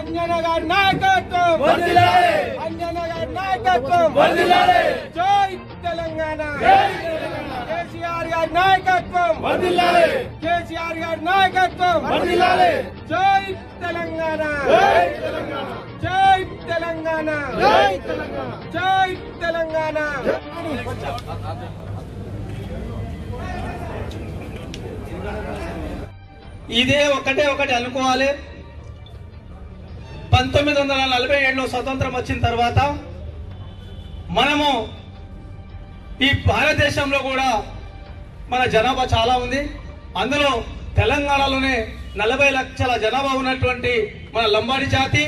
అంజన గారి నాయకత్వం వర్ధిల్లాలి! అంజన గారి నాయకత్వం వర్ధిల్లాలి! జై తెలంగాణ జై తెలంగాణ! కేసీఆర్ గారి నాయకత్వం వర్ధిల్లాలి! కేసీఆర్ గారి నాయకత్వం వర్ధిల్లాలి! జై తెలంగాణ జై తెలంగాణ! జై తెలంగాణ జై తెలంగాణ! జై తెలంగాణ ఇదే ఒకటే ఒకటి అనుకోవాలి పంతొమ్మిది వందల నలభై ఏడులో స్వతంత్రం వచ్చిన తర్వాత మనము ఈ భారతదేశంలో కూడా మన జనాభా చాలా ఉంది అందులో తెలంగాణలోనే నలభై లక్షల జనాభా ఉన్నటువంటి మన లంబాడి జాతి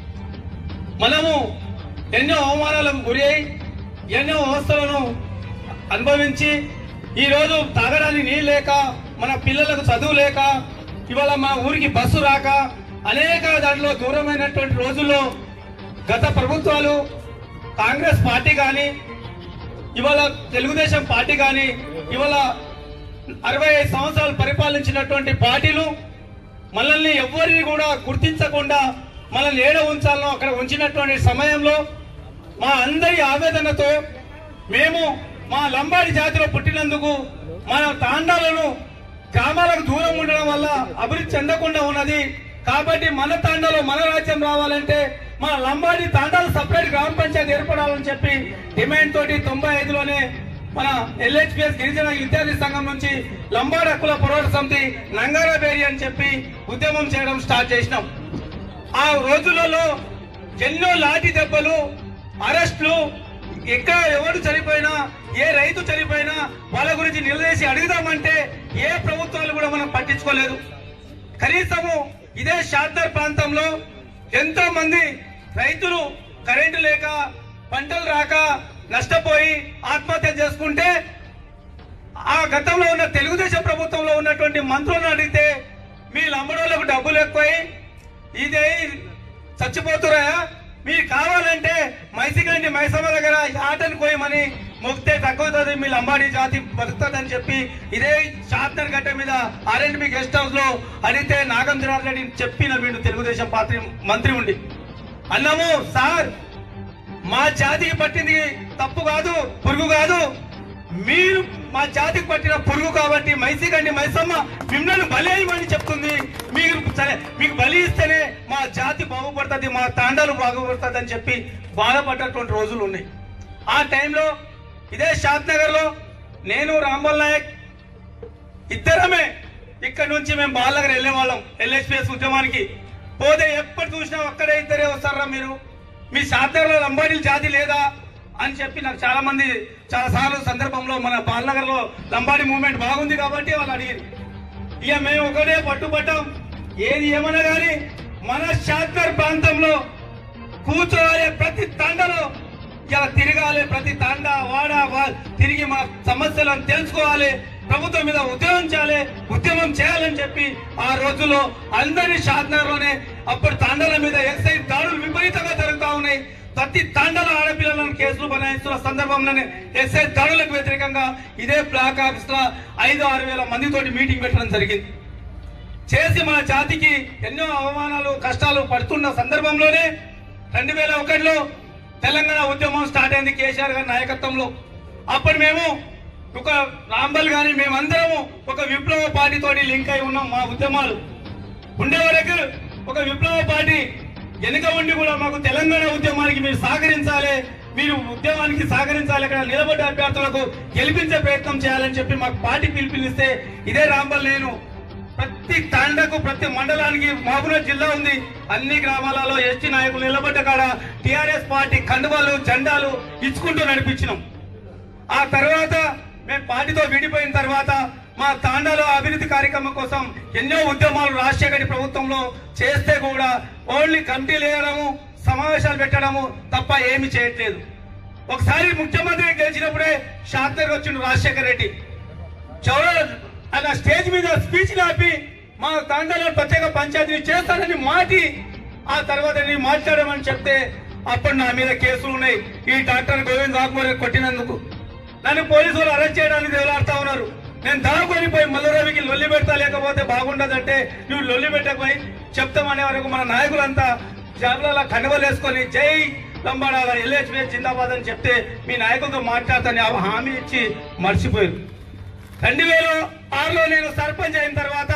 మనము ఎన్నో అవమానాలకు గురి అయి ఎన్నో అవస్థలను అనుభవించి ఈరోజు తాగడానికి నీళ్ళు లేక మన పిల్లలకు చదువు లేక ఇవాళ మా ఊరికి బస్సు రాక అనేక దాంట్లో దూరమైనటువంటి రోజుల్లో గత ప్రభుత్వాలు కాంగ్రెస్ పార్టీ కానీ ఇవాళ తెలుగుదేశం పార్టీ కానీ ఇవాళ అరవై ఐదు సంవత్సరాలు పరిపాలించినటువంటి పార్టీలు మనల్ని ఎవరిని కూడా గుర్తించకుండా మనల్ని ఏడ ఉంచాలనో అక్కడ ఉంచినటువంటి సమయంలో మా అందరి ఆవేదనతో మేము మా లంబాడి జాతిలో పుట్టినందుకు మన తాండాలను గ్రామాలకు దూరం ఉండడం వల్ల అభివృద్ధి చెందకుండా ఉన్నది కాబట్టి మన తాండాలో మన రాజ్యం రావాలంటే మన లంబాడి తాండాలు సపరేట్ గ్రామ పంచాయతీ ఏర్పడాలని చెప్పి డిమాండ్ తోటి తొంభై ఐదులోనే మన ఎల్హెచ్పిఎస్ గిరిజన విద్యార్థి సంఘం నుంచి లంబాడి హక్కుల పోరాట సమితి నంగారబేరి అని చెప్పి ఉద్యమం చేయడం స్టార్ట్ చేసినాం ఆ రోజులలో ఎన్నో లాఠీ దెబ్బలు అరెస్టులు ఎక్కడ ఎవరు చనిపోయినా ఏ రైతు చనిపోయినా వాళ్ళ గురించి నిలదీసి అడుగుదామంటే ఏ ప్రభుత్వాలు కూడా మనం పట్టించుకోలేదు కనీసము ఇదే షాద్నర్ ప్రాంతంలో ఎంతో మంది రైతులు కరెంటు లేక పంటలు రాక నష్టపోయి ఆత్మహత్య చేసుకుంటే ఆ గతంలో ఉన్న తెలుగుదేశం ప్రభుత్వంలో ఉన్నటువంటి మంత్రులను అడిగితే మీ లంబడోళ్ళకు డబ్బులు ఎక్కువై ఇదే చచ్చిపోతురాయా మీరు కావాలంటే మైసిగండి మైసమ్మ దగ్గర ఆటను కోయమని మొక్తే తగ్గుతుంది మీ లంబాడి జాతి బతుకుతుందని చెప్పి ఇదే షాద్నర్ గడ్డ మీద ఆర్ఎండ్బి గెస్ట్ హౌస్ లో అడిగితే నాగేంద్రనాథ్ రెడ్డి చెప్పిన వీడు తెలుగుదేశం పార్టీ మంత్రి ఉండి అన్నాము సార్ మా జాతికి పట్టింది తప్పు కాదు పురుగు కాదు మీరు మా జాతికి పట్టిన పురుగు కాబట్టి మైసిగండి మైసమ్మ మిమ్మల్ని బలేయమని చెప్తుంది మీరు సరే మీకు బలి ఇస్తేనే మా జాతి బాగుపడుతుంది మా తాండాలు బాగుపడుతుంది అని చెప్పి బాధపడ్డటువంటి రోజులు ఉన్నాయి ఆ టైంలో ఇదే షాద్ నగర్ లో నేను రాంబల్ నాయక్ ఇద్దరమే ఇక్కడ నుంచి మేము బాలనగర్ వెళ్ళే వాళ్ళం ఎల్హెచ్పిఎస్ ఉద్యమానికి పోతే ఎప్పుడు చూసినా ఒక్కడే ఇద్దరే వస్తారా మీరు మీ సాధనలో లంబాడీల జాతి లేదా అని చెప్పి నాకు చాలా మంది చాలా సార్లు సందర్భంలో మన బాలనగర్ లో లంబాడీ మూవ్మెంట్ బాగుంది కాబట్టి వాళ్ళు అడిగారు ఇక మేము ఒకటే పట్టుబట్టాం ఏది ఏమన్నా కానీ మన షాద్నగర్ ప్రాంతంలో కూర్చోవాలి ప్రతి తండలో ఇలా తిరగాలి ప్రతి తండ వాడ వా- తిరిగి మా సమస్యలను తెలుసుకోవాలి ప్రభుత్వం మీద ఉద్యమించాలి ఉద్యమం చేయాలని చెప్పి ఆ రోజుల్లో అందరి షాద్నగర్లోనే అప్పుడు తాండాల మీద ఎక్సైజ్ దాడులు విపరీతంగా జరుగుతా ఉన్నాయి ప్రతి తాండాల ఆడపిల్లలను కేసులు బనాయిస్తున్న సందర్భంలోనే ఎక్సైజ్ దాడులకు వ్యతిరేకంగా ఇదే బ్లాక్ ఆఫీస్ లో ఐదు ఆరు వేల మందితోటి మీటింగ్ పెట్టడం జరిగింది చేసి మన జాతికి ఎన్నో అవమానాలు కష్టాలు పడుతున్న సందర్భంలోనే రెండు వేల ఒకటిలో తెలంగాణ ఉద్యమం స్టార్ట్ అయింది కేసీఆర్ గారి నాయకత్వంలో అప్పుడు మేము ఒక రాంబల్ గాని మేమందరము ఒక విప్లవ పార్టీ తోటి లింక్ అయి ఉన్నాం మా ఉద్యమాలు ఉండే వరకు ఒక విప్లవ పార్టీ వెనుక ఉండి కూడా మాకు తెలంగాణ ఉద్యమానికి మీరు సహకరించాలి మీరు ఉద్యమానికి సహకరించాలి ఇక్కడ నిలబడ్డ అభ్యర్థులకు గెలిపించే ప్రయత్నం చేయాలని చెప్పి మాకు పార్టీ పిలుపునిస్తే ఇదే రాంబల్ నేను ప్రతి తాండకు ప్రతి మండలానికి మహబూబాబాద్ జిల్లా ఉంది అన్ని గ్రామాలలో ఎస్టీ నాయకులు నిలబడ్డ కాడ టిఆర్ఎస్ పార్టీ కండువాలు జెండాలు ఇచ్చుకుంటూ నడిపించినాం ఆ తర్వాత మేము పార్టీతో విడిపోయిన తర్వాత మా తాండాలో అభివృద్ధి కార్యక్రమం కోసం ఎన్నో ఉద్యమాలు రాజశేఖరి ప్రభుత్వంలో చేస్తే కూడా ఓన్లీ కమిటీలు వేయడము సమావేశాలు పెట్టడము తప్ప ఏమి చేయట్లేదు ఒకసారి ముఖ్యమంత్రి గెలిచినప్పుడే షాద్నగర్ వచ్చిండు రాజశేఖర రెడ్డి చౌర అలా స్టేజ్ మీద స్పీచ్ ఆపి మా తండ్రిలో ప్రత్యేక పంచాయతీని చేస్తానని మాటి ఆ తర్వాత నేను మాట్లాడమని చెప్తే అప్పుడు నా మీద కేసులు ఉన్నాయి ఈ డాక్టర్ గోవింద్ రాకుమారి కొట్టినందుకు నన్ను పోలీసులు అరెస్ట్ చేయడానికి దేవులాడుతా ఉన్నారు నేను దాడుకొని పోయి మల్లరవికి లొల్లి పెడతా లేకపోతే బాగుండదంటే నువ్వు లొల్లి పెట్టకపోయి చెప్తామనే వరకు మన నాయకులంతా జాబులలో కండవలు వేసుకొని జై లంబాడాల ఎల్హెచ్బి జిందాబాద్ అని చెప్తే మీ నాయకులతో మాట్లాడతాను హామీ ఇచ్చి మర్చిపోయారు రెండు వేల ఆరులో నేను సర్పంచ్ అయిన తర్వాత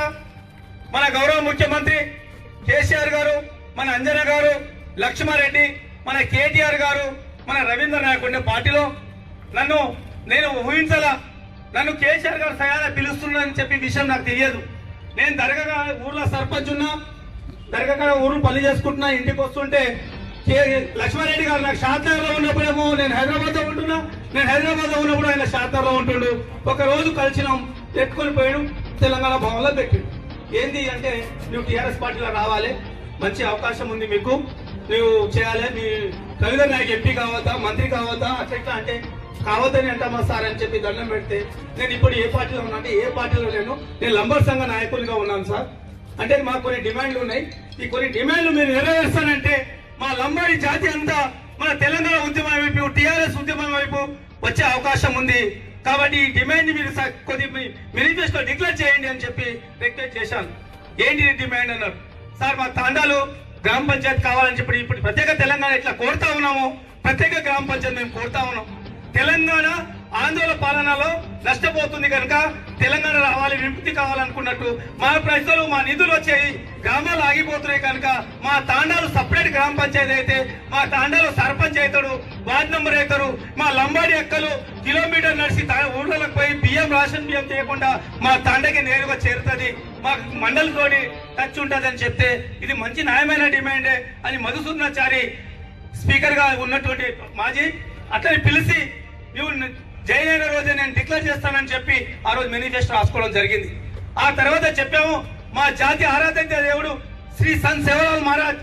మన గౌరవ ముఖ్యమంత్రి కేసీఆర్ గారు మన అంజన గారు లక్ష్మారెడ్డి మన కేటీఆర్ గారు మన రవీంద్ర నాయక్ ఉండే పార్టీలో నన్ను నేను ఊహించాల నన్ను కేసీఆర్ గారు సయాన పిలుస్తున్నారని చెప్పి విషయం నాకు తెలియదు నేను దర్గా ఊర్లో సర్పంచ్ ఉన్నా దర్గా ఊరు పని చేసుకుంటున్నా ఇంటికి వస్తుంటే కే- లక్ష్మారెడ్డి గారు నాకు షాద్నగర్ లో ఉన్నప్పుడేమో నేను హైదరాబాద్ లో ఉంటున్నా నేను హైదరాబాద్ లో ఉన్నప్పుడు ఆయన షాద్నగర్ లో ఉంటుండు ఒక రోజు కలిసినాం ఎత్తుకొని పోయాడు తెలంగాణ భవన్లో పెట్టాడు ఏంది అంటే నువ్వు టీఆర్ఎస్ పార్టీలో రావాలి మంచి అవకాశం ఉంది మీకు నువ్వు చేయాలి మీ కవిత నాయక్ ఎంపీ కావద్దా మంత్రి కావద్దా అట్లా ఇట్లా అంటే కావద్దని అంటామా సార్ అని చెప్పి దండం పెడితే నేను ఇప్పుడు ఏ పార్టీలో ఉన్నా అంటే ఏ పార్టీలో లేను నేను లంబర్ సంఘ నాయకులుగా ఉన్నాను సార్ అంటే మాకు కొన్ని డిమాండ్లు ఉన్నాయి ఈ కొన్ని డిమాండ్లు మీరు నెరవేరుస్తానంటే మా లంబాడి జాతి అంతా మన తెలంగాణ ఉద్యమం వైపు టీఆర్ఎస్ ఉద్యమం వైపు వచ్చే అవకాశం ఉంది కాబట్టి ఈ డిమాండ్ మీరు స- కొద్ది మేనిఫెస్టో డిక్లేర్ చేయండి అని చెప్పి రిక్వెస్ట్ చేశాను ఏంటి ఈ డిమాండ్ అన్నారు సార్ మా తాండాలు గ్రామ పంచాయతీ కావాలని చెప్పి ఇప్పుడు ప్రత్యేక తెలంగాణ ఇట్లా కోరుతా ఉన్నాము ప్రత్యేక గ్రామ పంచాయతీ మేము కోరుతా ఉన్నాం తెలంగాణ ఆందోళన పాలనలో నష్టపోతుంది కనుక తెలంగాణ రావాలి విముక్తి కావాలనుకున్నట్టు మా ప్రజలు మా నిధులు వచ్చాయి గ్రామాలు ఆగిపోతున్నాయి కనుక మా తాండాలు సపరేట్ గ్రామ పంచాయతీ అయితే మా తాండాలో సర్పంచ్ అవుతాడు వార్డ్ నంబర్ అవుతారు మా లంబాడి ఎక్కలు కిలోమీటర్ నడిచి తా- ఊళ్ళలోకి పోయి బియ్యం రేషన్ బియ్యం చేయకుండా మా తాండకి నేరుగా చేరుతుంది మాకు మండలి తోటి టచ్ ఉంటుంది అని చెప్తే ఇది మంచి న్యాయమైన డిమాండే అని మధుసూదనాచారి స్పీకర్ గా ఉన్నటువంటి మాజీ అతన్ని పిలిచి నువ్వు జైన్ అయిన రోజే నేను డిక్లేర్ చేస్తానని చెప్పి ఆ రోజు మేనిఫెస్టో రాసుకోవడం జరిగింది ఆ తర్వాత చెప్పాము మా జాతి ఆరాధ్య దేవుడు శ్రీ సంత్ సేవలాల్ మహారాజ్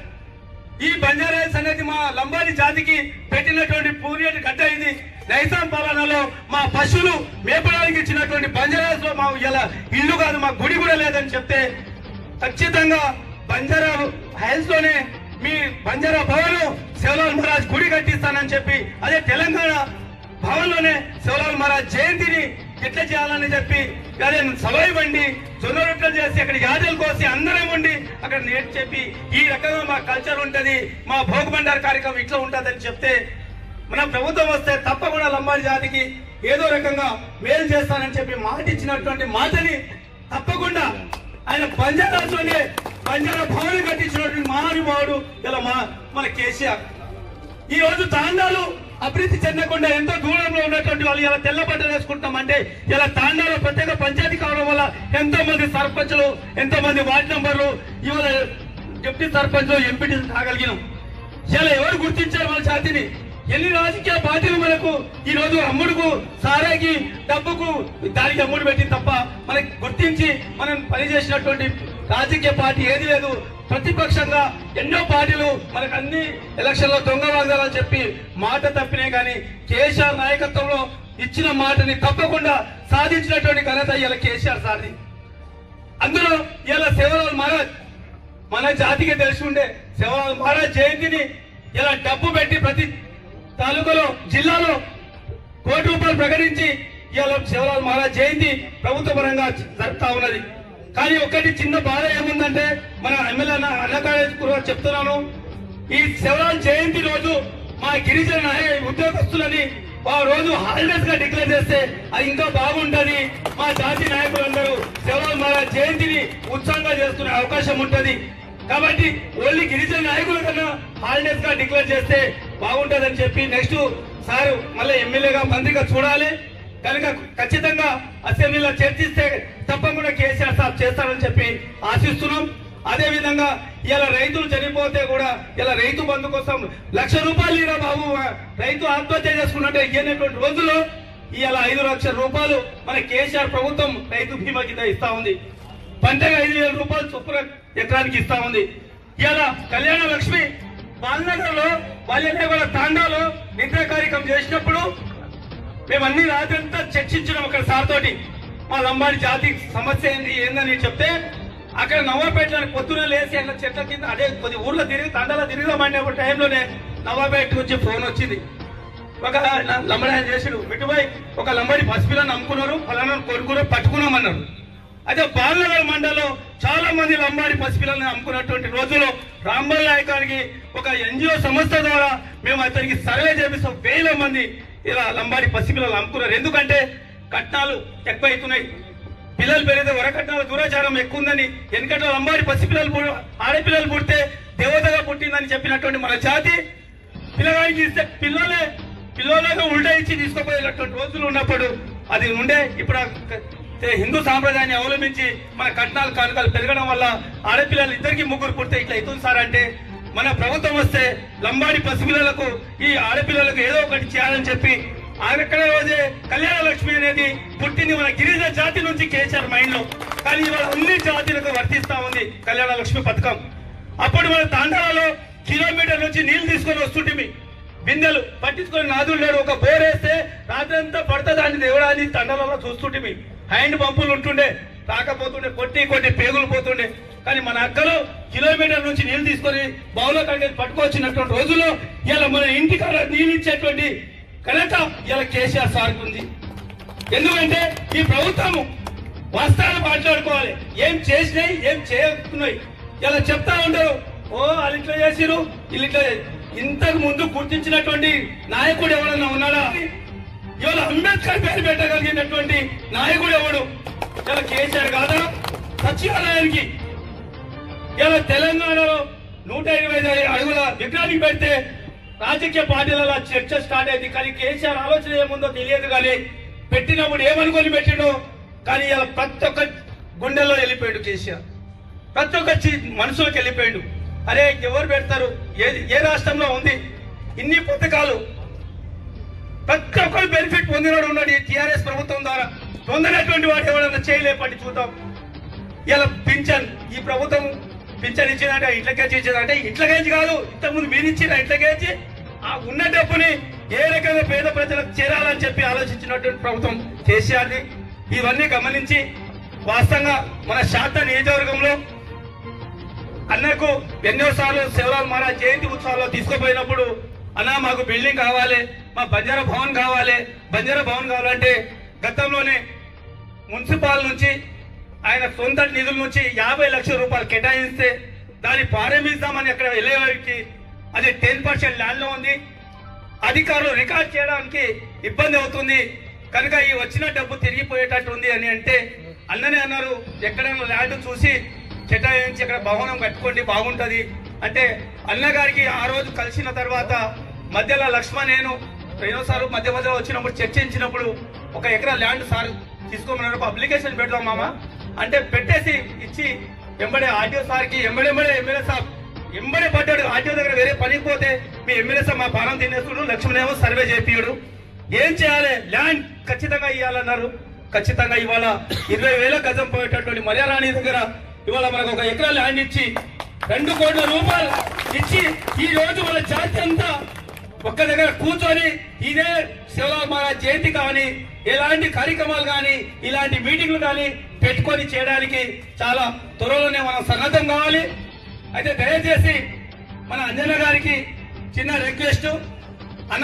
ఈ బంజారాస్ అనేది మా లంబాడి జాతికి పెట్టినటువంటి పూర్యటి గడ్డ ఇది నైజాం పాలనలో మా పశువులు మేపడానికి ఇచ్చినటువంటి బంజారాస్ లో మా ఇలా ఇల్లు కాదు మా గుడి కూడా లేదని చెప్తే ఖచ్చితంగా బంజారా హైల్స్ లోనే మీ బంజారా భవన్ శివలాల్ మహారాజ్ గుడి కట్టిస్తానని చెప్పి అదే తెలంగాణ భవన్ లోనే శివలాల్ మహారాజ్ జయంతిని ఎట్లా చేయాలని చెప్పి అదే సభ ఇవ్వండి జొన్న రొట్టెలు చేసి అక్కడ యాదలు కోసి అందరం ఉండి అక్కడ నేర్చి చెప్పి ఈ రకంగా మా కల్చర్ ఉంటది మా భోగబండార్ కార్యక్రమం ఇట్లా ఉంటదని చెప్తే మన ప్రభుత్వం వస్తే తప్పకుండా లంబాడి జాతికి ఏదో రకంగా మేలు చేస్తానని చెప్పి మాట ఇచ్చినటువంటి మాటని తప్పకుండా ఆయన బంజారాలోనే బంజారా భవన్ కట్టించినటువంటి మహానుభావుడు ఇలా మా మన కేసీఆర్ ఈ రోజు తాండాలు అభివృద్ధి చెందకుండా ఎంతో దూరంలో ఉన్నటువంటి వాళ్ళు ఇలా తెల్ల బట్టలు వేసుకుంటాం అంటే ఇలా తాండాలో ప్రత్యేక పంచాయతీ కావడం వల్ల ఎంతో మంది సర్పంచులు ఎంతో మంది వార్డు నంబర్లు ఇవాళ డిప్యూటీ సర్పంచ్ ఎంపీటీ కాగలిగినాం ఇలా ఎవరు గుర్తించారు మన జాతిని ఎన్ని రాజకీయ పార్టీలు మనకు ఈ రోజు అమ్ముడుకు సారాకి డబ్బుకు దానికి అమ్ముడు పెట్టి తప్ప మనకి గుర్తించి మనం పనిచేసినటువంటి రాజకీయ పార్టీ ఏది లేదు ప్రతిపక్షంగా ఎన్నో పార్టీలు మనకు అన్ని ఎలక్షన్ లో దొంగ వాగ్దానాలు చెప్పి మాట తప్పినాయి కానీ కేసీఆర్ నాయకత్వంలో ఇచ్చిన మాటని తప్పకుండా సాధించినటువంటి ఘనత ఇలా కేసీఆర్ సార్ది అందులో ఇలా సేవలాల్ మహారాజ్ మన జాతికి తెలిసి ఉండే సేవలాల్ మహారాజ్ జయంతిని ఇలా డబ్బు పెట్టి ప్రతి తాలూకాలో జిల్లాలో కోటి రూపాయలు ప్రకటించి ఇవాళ శివలాల్ మహారాజ్ జయంతి ప్రభుత్వ పరంగా జరుపుతా ఉన్నది కానీ ఒకటి చిన్న బాధ ఏముందంటే మన ఎమ్మెల్యే అన్న అన్నకాళేశ్వర చెప్తున్నాను ఈ శివలాల్ జయంతి రోజు మా గిరిజన నాయ- ఉద్యోగస్తులని ఆ రోజు హాలిడేస్ గా డిక్లేర్ చేస్తే అది ఇంకా బాగుంటది మా జాతి నాయకులందరూ శివలాల్ మహారాజ్ జయంతిని ఉత్సాహంగా చేసుకునే అవకాశం ఉంటది కాబట్టి ఓన్లీ గిరిజన నాయకుల కన్నా హాలిడేస్ గా డిక్లేర్ చేస్తే బాగుంటదని చెప్పి నెక్స్ట్ సార్ మళ్ళీ ఎమ్మెల్యేగా మంత్రిగా చూడాలి కనుక ఖచ్చితంగా అసెంబ్లీలో చర్చిస్తే తప్పకుండా కేసీఆర్ సార్ చేస్తారని చెప్పి ఆశిస్తున్నాం అదే విధంగా ఇలా రైతులు చనిపోతే కూడా ఇలా రైతు బంధు కోసం లక్ష రూపాయలు ఇరా బాబు రైతు ఆత్మహత్య చేసుకున్నట్టే ఇయ్యనటువంటి రోజుల్లో ఇలా ఐదు లక్షల రూపాయలు మన కేసీఆర్ ప్రభుత్వం రైతు బీమా కింద ఇస్తా ఉంది పంటగా ఐదు వేల రూపాయలు చొప్పున ఎకరానికి ఇస్తా ఉంది ఇలా కళ్యాణ లక్ష్మి బాలనగర్ లో బాల్యదేవుల తాండాలో నిద్ర కార్యక్రమం చేసినప్పుడు మేము అన్ని రాత్రంతా చర్చించినాం అక్కడ సార్ తోటి మా లంబాడి జాతి సమస్య ఏంది ఏందని చెప్తే అక్కడ నవాపేటలో పొద్దున లేసి అట్లా చెట్ల కింద అదే కొద్ది ఊర్లో తిరిగి తండాలో తిరిగిదామనే ఒక టైంలోనే నవాపేట నుంచి ఫోన్ వచ్చింది ఒక ల- లంబడి ఆయన చేసాడు మిట్టుబాయ్ ఒక లంబడి పసిపిల్లని అమ్ముకున్నారు ఫలానా కొడుకున్నారు పట్టుకున్నామన్నారు అదే బాలనగర్ మండలం చాలా మంది లంబాడి పసిపిల్లల్ని అమ్ముకున్నటువంటి రోజుల్లో రాంబల్ నాయకానికి ఒక ఎన్జిఓ సంస్థ ద్వారా మేము అతనికి సర్వే చేపిస్తాం వేల మంది ఇలా లంబాడి పసిపిల్లలు అమ్ముకున్నారు ఎందుకంటే కట్నాలు ఎక్కువ అవుతున్నాయి పిల్లలు పెరిగితే వరకట్నాల దూరాచారం ఎక్కువ ఉందని ఎందుకంటే లంబాడి పసిపిల్లలు పుడ- ఆడపిల్లలు పుడితే దేవతగా పుట్టిందని చెప్పినటువంటి మన జాతి పిల్లగానికి ఇస్తే పిల్లలే పిల్లలుగా ఉల్టా ఇచ్చి తీసుకుపోయేటటువంటి రోజులు ఉన్నప్పుడు అది ఉండే ఇప్పుడు ఆ క- తే- హిందూ సాంప్రదాయాన్ని అవలంబించి మన కట్నాలు కానుకలు పెరగడం వల్ల ఆడపిల్లలు ఇద్దరికి ముగ్గురు పుడితే ఇట్లా అవుతుంది సార్ అంటే మన ప్రభుత్వం వస్తే లంబాడి పసిపిల్లలకు ఈ ఆడపిల్లలకు ఏదో ఒకటి చేయాలని చెప్పి ఆనక్కడ రోజే కళ్యాణ లక్ష్మి అనేది పుట్టింది మన గిరిజన జాతి నుంచి కేసీఆర్ మైండ్ లో కానీ ఇవాళ అన్ని జాతులకు వర్తిస్తా ఉంది కళ్యాణ లక్ష్మి పథకం అప్పుడు మన తాండాలలో కిలోమీటర్ నుంచి నీళ్లు తీసుకొని వస్తుంటిమి బిందెలు పట్టించుకొని నాదులు లేడు ఒక బోర్ వేస్తే రాత్రంతా పడతా దాన్ని దేవడాన్ని తండాలలో చూస్తుంటిమి హ్యాండ్ పంపులు ఉంటుండే రాకపోతుండే కొట్టి కొట్టి పేగులు పోతుండే కానీ మన అక్కలు కిలోమీటర్ నుంచి నీళ్లు తీసుకొని బావులో కంటే పట్టుకొచ్చినటువంటి రోజుల్లో ఇలా మన ఇంటికాడ నీళ్ళు ఇచ్చేటువంటి ఘనత ఇలా కేసీఆర్ సార్కు ఉంది ఎందుకంటే ఈ ప్రభుత్వం వాస్తవాలు మాట్లాడుకోవాలి ఏం చేసినాయి ఏం చేయకున్నాయి ఇలా చెప్తా ఉంటారు ఓ వాళ్ళు ఇట్లా చేసిరు వీళ్ళు ఇట్లా చే-" ఇంతకు ముందు గుర్తించినటువంటి నాయకుడు ఎవరన్నా ఉన్నాడా ఇవాళ అంబేద్కర్ పేరు పెట్టగలిగినటువంటి నాయకుడు ఎవడు ఇలా కేసీఆర్ కాదా సచివాలయానికి ఇలా తెలంగాణలో నూట ఇరవై ఐదు అడుగుల విగ్రహానికి పెడితే రాజకీయ పార్టీలలో చర్చ స్టార్ట్ అయింది కానీ కేసీఆర్ ఆలోచన ఏముందో తెలియదు కానీ పెట్టినప్పుడు ఏమనుకొని పెట్టిండో కానీ ఇలా ప్రతి ఒక్క గుండెల్లో వెళ్ళిపోయాడు కేసీఆర్ ప్రతి ఒక్క చి- మనసులోకి వెళ్ళిపోయాడు అరే ఎవరు పెడతారు ఏ ఏ రాష్ట్రంలో ఉంది ఇన్ని పథకాలు ప్రతి ఒక్కరు బెనిఫిట్ పొందినవాడు ఉన్నాడు ఈ టీఆర్ఎస్ ప్రభుత్వం ద్వారా పొందినటువంటి వాడు ఎవరైనా చేయలేపండి చూద్దాం ఇలా పింఛన్ ఈ ప్రభుత్వం పింఛన్ ఇచ్చిందంటే ఇట్లకేసి ఇచ్చిందంటే ఇట్లకేసి కాదు ఇంతకుముందు మీరు ఇచ్చిన ఇట్లకేసి ఆ ఉన్న డబ్బుని ఏ రకంగా పేద ప్రజలకు చేరాలని చెప్పి ఆలోచించినటువంటి ప్రభుత్వం కేసీఆర్ది ఇవన్నీ గమనించి వాస్తవంగా మన శాత నియోజకవర్గంలో అన్నకు ఎన్నోసార్లు శివరాల్ మహారాజ్ జయంతి ఉత్సవాల్లో తీసుకుపోయినప్పుడు అన్న మాకు బిల్డింగ్ కావాలి మా బంజారా భవన్ కావాలి బంజారా భవన్ కావాలంటే గతంలోనే మున్సిపాల్ నుంచి ఆయన సొంత నిధుల నుంచి యాభై లక్షల రూపాయలు కేటాయిస్తే దాన్ని ప్రారంభిస్తామని అక్కడ వెళ్ళేవారికి అది టెన్ పర్సెంట్ ల్యాండ్ లో ఉంది అధికారులు రికార్డ్ చేయడానికి ఇబ్బంది అవుతుంది కనుక ఈ వచ్చిన డబ్బు తిరిగిపోయేటట్టు ఉంది అని అంటే అన్ననే అన్నారు ఎక్కడైనా ల్యాండ్ చూసి కేటాయించి అక్కడ భవనం కట్టుకోండి బాగుంటది అంటే అన్నగారికి ఆ రోజు కలిసిన తర్వాత మధ్యలో లక్ష్మణ్ నేను ఎన్నోసార్లు మధ్య మధ్యలో వచ్చినప్పుడు చర్చించినప్పుడు ఒక ఎకరా ల్యాండ్ సార్ తీసుకోమన్నారు అప్లికేషన్ పెడదాం మామ అంటే పెట్టేసి ఇచ్చి ఎంబడే ఆర్టీఓ సార్కి ఎంబడెంబడే ఎమ్మెల్యే సార్ ఎంబడే పడ్డాడు ఆర్టీఓ దగ్గర వేరే పనికి పోతే మీ ఎమ్మెల్యే సార్ మా పాలన తినేస్తుడు లక్ష్మణ్ ఏమో సర్వే చేపియడు ఏం చేయాలి ల్యాండ్ ఖచ్చితంగా ఇవ్వాలన్నారు ఖచ్చితంగా ఇవాళ ఇరవై వేల గజం పోయేటటువంటి మర్యారాణి దగ్గర ఇవాళ మనకు ఒక ఎకరా ల్యాండ్ ఇచ్చి రెండు కోట్ల రూపాయలు ఇచ్చి ఈ రోజు మన జాతి అంతా ఒక్క దగ్గర కూర్చొని ఇదే శివరాజ్ మహారాజ్ జయంతి కానీ ఎలాంటి కార్యక్రమాలు కానీ ఇలాంటి మీటింగ్లు కానీ పెట్టుకొని చేయడానికి చాలా త్వరలోనే మనం సన్నద్ధం కావాలి అయితే దయచేసి మన అంజన గారికి చిన్న రిక్వెస్ట్ అన్న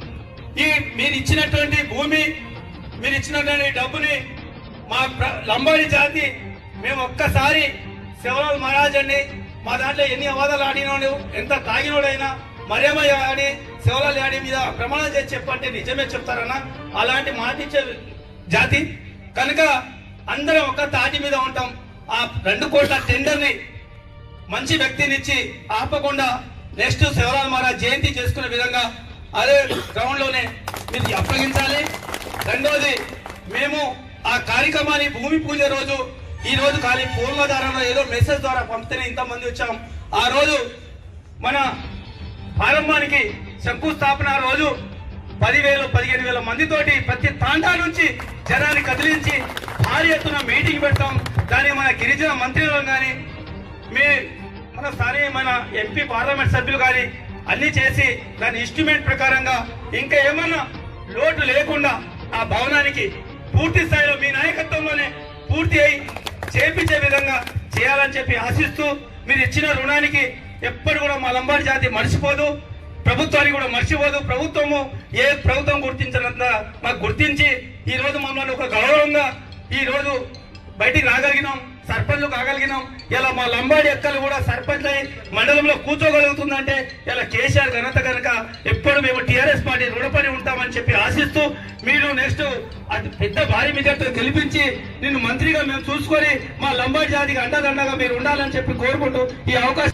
ఈ మీరు ఇచ్చినటువంటి భూమి మీరు ఇచ్చినటువంటి డబ్బుని మా ప్ర- లంబాడి జాతి మేము ఒక్కసారి శివరాజ్ మహారాజ్ అండి మా దాంట్లో ఎన్ని అవాదాలు ఆడినోడు ఎంత తాగినోడైనా మర్యామ అని శివలాల్ యాడి మీద ప్రమాణం చేసి చెప్పంటే నిజమే చెప్తారన్న అలాంటి మాట ఇచ్చే జాతి కనుక అందరం ఒక తాటి మీద ఉంటాం ఆ రెండు కోట్ల టెండర్ని మంచి వ్యక్తినిచ్చి ఆపకుండా నెక్స్ట్ శివరాజ్ మహారాజ్ జయంతి చేసుకునే విధంగా అదే గ్రౌండ్ లోనే మీరు అప్పగించాలి రెండోది మేము ఆ కార్యక్రమాన్ని భూమి పూజ రోజు ఈ రోజు ఖాళీ ఫోన్ల ద్వారా ఏదో మెసేజ్ ద్వారా పంపితేనే ఇంతమంది వచ్చాం ఆ రోజు మన ప్రారంభానికి శంకుస్థాపన రోజు పదివేలు పదిహేను వేల మందితోటి ప్రతి తాండా నుంచి జనాన్ని కదిలించి భారీ ఎత్తున మీటింగ్ పెడతాం దానికి మన గిరిజన మంత్రులు కానీ మీ మన స్థానిక మన ఎంపీ పార్లమెంట్ సభ్యులు కానీ అన్ని చేసి దాని ఇన్స్ట్రుమెంట్ ప్రకారంగా ఇంకా ఏమన్నా లోటు లేకుండా ఆ భవనానికి పూర్తి స్థాయిలో మీ నాయకత్వంలోనే పూర్తి అయి చేపించే విధంగా చేయాలని చెప్పి ఆశిస్తూ మీరు ఇచ్చిన రుణానికి ఎప్పుడు కూడా మా లంబాడి జాతి మర్చిపోదు ప్రభుత్వానికి కూడా మర్చిపోదు ప్రభుత్వము ఏ ప్రభుత్వం గుర్తించినంత మాకు గుర్తించి ఈ రోజు మమ్మల్ని ఒక గౌరవంగా ఈ రోజు బయటికి రాగలిగినాం సర్పంచ్లు కాగలిగినాం ఇలా మా లంబాడి ఎక్కలు కూడా సర్పంచ్ అయి మండలంలో కూర్చోగలుగుతుందంటే ఇలా కేసీఆర్ ఘనత కనుక ఎప్పుడు మేము టీఆర్ఎస్ పార్టీ రుణపడి ఉంటామని చెప్పి ఆశిస్తూ మీరు నెక్స్ట్ అది పెద్ద భారీ మెజార్టీతో గెలిపించి నిన్ను మంత్రిగా మేము చూసుకొని మా లంబాడి జాతికి అండదండగా మీరు ఉండాలని చెప్పి కోరుకుంటూ ఈ అవకాశం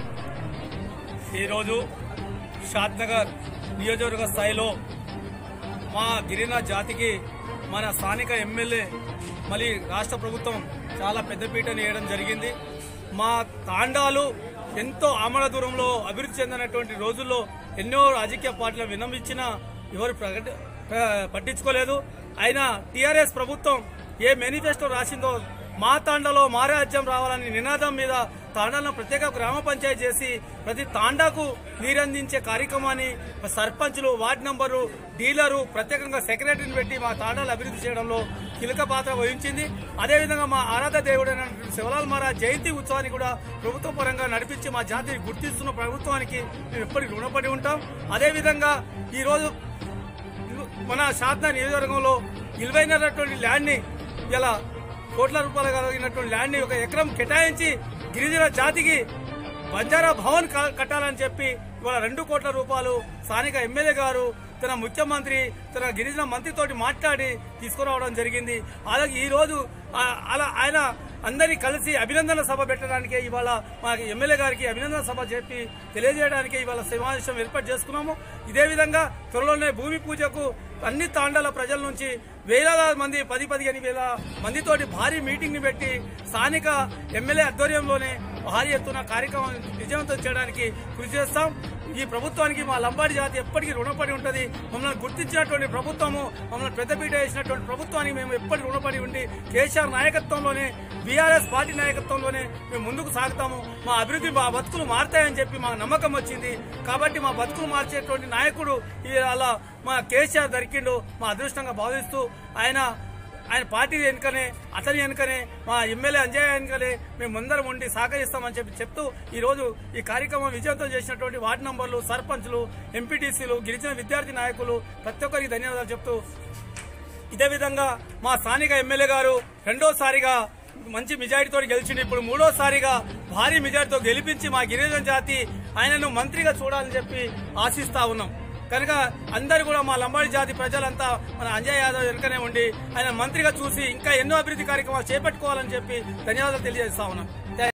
ఈరోజు షాద్నగర్ నియోజకవర్గ స్థాయిలో మా గిరిజన జాతికి మన స్థానిక ఎమ్మెల్యే మళ్ళీ రాష్ట్ర ప్రభుత్వం చాలా పెద్దపీటను వేయడం జరిగింది మా తాండాలు ఎంతో ఆమల దూరంలో అభివృద్ధి చెందినటువంటి రోజుల్లో ఎన్నో రాజకీయ పార్టీలు విన్నవించినా ఎవరు ప్రకట ప్ర- పట్టించుకోలేదు అయినా టీఆర్ఎస్ ప్రభుత్వం ఏ మేనిఫెస్టో రాసిందో మా తాండాలో మా రాజ్యం రావాలని నినాదం మీద తాండాలను ప్రత్యేక గ్రామ పంచాయతీ చేసి ప్రతి తాండాకు నీరందించే కార్యక్రమాన్ని సర్పంచులు వార్డు నంబరు డీలరు ప్రత్యేకంగా సెక్రటరీని పెట్టి మా తాండాలు అభివృద్ధి చేయడంలో కీలక పాత్ర వహించింది అదేవిధంగా మా ఆరాధ దేవుడైన శివలాల్ మహారాజ్ జయంతి ఉత్సవాన్ని కూడా ప్రభుత్వ పరంగా నడిపించి మా జాతిని గుర్తిస్తున్న ప్రభుత్వానికి మేము ఎప్పటికీ రుణపడి ఉంటాం అదేవిధంగా ఈరోజు మన శారదా నియోజకవర్గంలో విలువైనటువంటి ల్యాండ్ ని ఇలా కోట్ల రూపాయలు కలిగినటువంటి ల్యాండ్ ని ఒక ఎకరం కేటాయించి గిరిజన జాతికి బంజారా భవన్ క- కట్టాలని చెప్పి ఇవాళ రెండు కోట్ల రూపాయలు స్థానిక ఎమ్మెల్యే గారు తన ముఖ్యమంత్రి తన గిరిజన మంత్రితోటి మాట్లాడి తీసుకురావడం జరిగింది అలాగే ఈ రోజు ఆ- అలా ఆయన అందరినీ కలిసి అభినందన సభ పెట్టడానికే ఇవాళ మా ఎమ్మెల్యే గారికి అభినందన సభ చెప్పి తెలియజేయడానికి ఇవాళ సమావేశం ఏర్పాటు చేసుకున్నాము ఇదే విధంగా త్వరలోనే భూమి పూజకు అన్ని తాండాల ప్రజల నుంచి వేలాది మంది పది పదిహేను వేల మందితోటి భారీ మీటింగ్ ని పెట్టి స్థానిక ఎమ్మెల్యే ఆధ్వర్యంలోనే భారీ ఎత్తున కార్యక్రమం విజయవంతం చేయడానికి కృషి చేస్తాం ఈ ప్రభుత్వానికి మా లంబాడి జాతి ఎప్పటికీ రుణపడి ఉంటుంది మమ్మల్ని గుర్తించినటువంటి ప్రభుత్వము మమ్మల్ని పెద్దపీట వేసినటువంటి ప్రభుత్వానికి మేము ఎప్పటికీ రుణపడి ఉండి కేసీఆర్ నాయకత్వంలోనే బీఆర్ఎస్ పార్టీ నాయకత్వంలోనే మేము ముందుకు సాగుతాము మా అభివృద్ధి మా బతుకులు మారుతాయని చెప్పి మాకు నమ్మకం వచ్చింది కాబట్టి మా బతుకులు మార్చేటువంటి నాయకుడు అలా మా కేసీఆర్ దొరికిండు మా అదృష్టంగా భావిస్తూ ఆయన ఆయన పార్టీ వెనుకనే అతని వెనుకనే మా ఎమ్మెల్యే అంజయ్య వెనుకనే మేము ముందరం ఉండి సహకరిస్తామని చెప్పి చెప్తూ ఈ రోజు ఈ కార్యక్రమం విజయవంతం చేసినటువంటి వార్డు నంబర్లు సర్పంచ్లు ఎంపీటీసీలు గిరిజన విద్యార్థి నాయకులు ప్రతి ఒక్కరికి ధన్యవాదాలు చెప్తూ ఇదే విధంగా మా స్థానిక ఎమ్మెల్యే గారు రెండోసారిగా మంచి మెజారిటీతో గెలిచింది ఇప్పుడు మూడోసారిగా భారీ మెజారిటీతో గెలిపించి మా గిరిజన జాతి ఆయనను మంత్రిగా చూడాలని చెప్పి ఆశిస్తా ఉన్నాం కనుక అందరు కూడా మా లంబాడి జాతి ప్రజలంతా మన అంజయ్ యాదవ్ వెనుకనే ఉండి ఆయన మంత్రిగా చూసి ఇంకా ఎన్నో అభివృద్ధి కార్యక్రమాలు చేపట్టుకోవాలని చెప్పి ధన్యవాదాలు తెలియజేస్తా ఉన్నాం